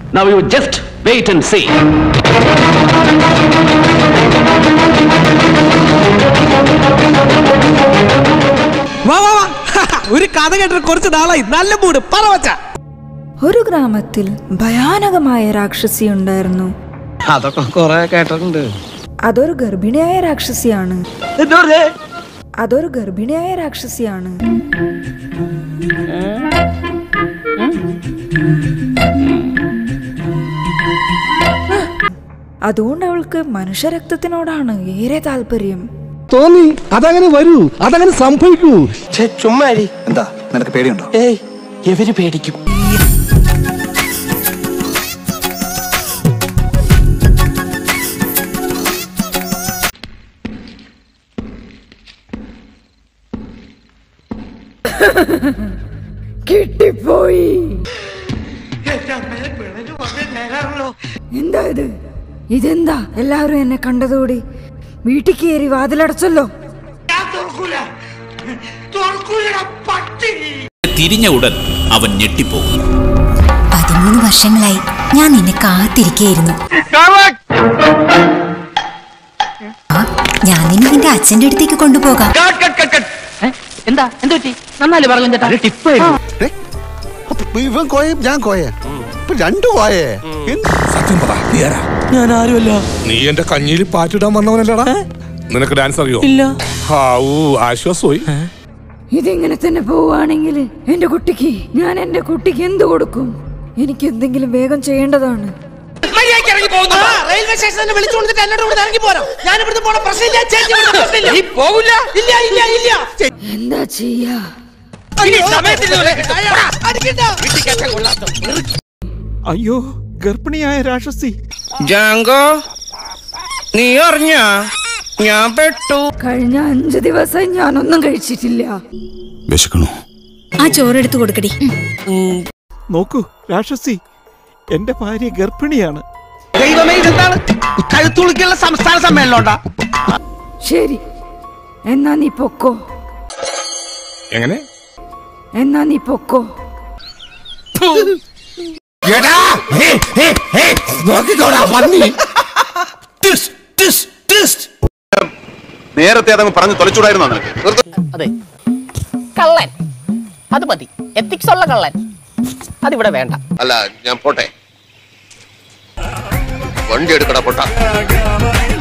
Now you just wait and see. വാ വാ വാ ഒരു കഥ കേട്ടിട്ട് കുറച്ച് നാളായി നല്ല മൂട് പറ വച്ച ഒരു ഗ്രാമത്തിൽ ഭയാനകമായ രാക്ഷസി ഉണ്ടായിരുന്നു അതൊക്കെ കൊറേ കേട്ടിട്ടുണ്ട് അതൊരു ഗർഭിണിയായ രാക്ഷസിയാണ് അതൊരു ഗർഭിണിയായ രാക്ഷസിയാണ് അതുകൊണ്ട് അവൾക്ക് മനുഷ്യരക്തത്തിനോടാണ് ഏറെ താല്പര്യം തോന്നി അതങ്ങനെ വരൂ അതങ്ങനെ സംഭവിക്കൂ ചുമ്മാരി എന്താ നിനക്ക് പേടിയുണ്ടോ ഏയ് എവര് പേടിക്കും കിട്ടിപ്പോയി എന്താ ഇത് ഇതെന്താ എല്ലാവരും എന്നെ കണ്ടതോടെ വീട്ടിൽ കയറി വാതിലടച്ചല്ലോ തിരിഞ്ഞ ഉടൻ അവൻ ഞെട്ടിപ്പോകും പതിമൂന്ന് വർഷങ്ങളായി ഞാൻ നിന്നെ കാത്തിരിക്കയായിരുന്നു ആ, ഞാൻ നിന്നെ നിന്റെ അച്ഛന്റെ അടുത്തേക്ക് കൊണ്ടുപോകാം എന്താ എന്ത് പറ്റി നന്നാല് പറഞ്ഞു ചേട്ടാ ടിപ്പ് ഇവൻ കോയ ഞാൻ കോയ ഇപ്പൊ രണ്ടു കോയേ സത്യം പറ നീ ആരാ ഞാൻ ആരുമല്ല നീ എന്റെ കഞ്ഞിയിൽ പാറ്റിടാൻ വന്നവനല്ലടാ നിനക്ക് ഡാൻസ് അറിയോ ഇല്ല ഹാവൂ ആശ്വാസമായി ഇതിങ്ങനെ തന്നെ പോവുകയാണെങ്കിൽ എന്റെ കുട്ടിക്ക് ഞാൻ എന്റെ കുട്ടിക്ക് എന്ത് കൊടുക്കും എനിക്ക് എന്തെങ്കിലും വേഗം ചെയ്യേണ്ടതാണ് റെയിൽവേ സ്റ്റേഷനിൽ വിളിച്ചു കൊടുത്തിട്ട് എന്നോട് ഇവിടെ ഇറങ്ങി പോരോ ഞാൻ ഇവിടുന്ന് പോണ പ്രശ്നമില്ല ചേച്ചി ഇവിടുന്ന് പ്രശ്നമില്ല നീ പോകില്ല ഇല്ല ഇല്ല ഇല്ല എന്താ ചെയ്യാ അയ്യോ ഗർഭിണിയായ രാക്ഷസി ജാങ്കോ നീ അറിഞ്ഞ ഞാൻ പെട്ടു കഴിഞ്ഞ അഞ്ച് ദിവസമായി ഞാനൊന്നും കഴിച്ചിട്ടില്ല വിശക്കണു ആ ചോറെടുത്ത് കൊടുക്കടി നോക്കൂ രാക്ഷസി എന്റെ ഭാര്യ ഗർഭിണിയാണ് ദൈവമേ ഇതെന്താണ് കഴുത്തുളുക്കുള്ള സംസ്ഥാന സമ്മേളനം ഉണ്ടാ ശരി എന്നാ നീ പൊക്കോ എങ്ങനെ എന്നാ നീ പൊക്കോ നേരത്തെ അതങ്ങ് പറഞ്ഞു തൊലച്ചൂടായിരുന്നു നിനക്ക് അതെ കള്ളൻ അത് മതി എത്തിക്സ് ഉള്ള കള്ളൻ അതിവിടെ വേണ്ട അല്ല ഞാൻ പോട്ടെ വണ്ടി എടുക്കടാ പൊട്ട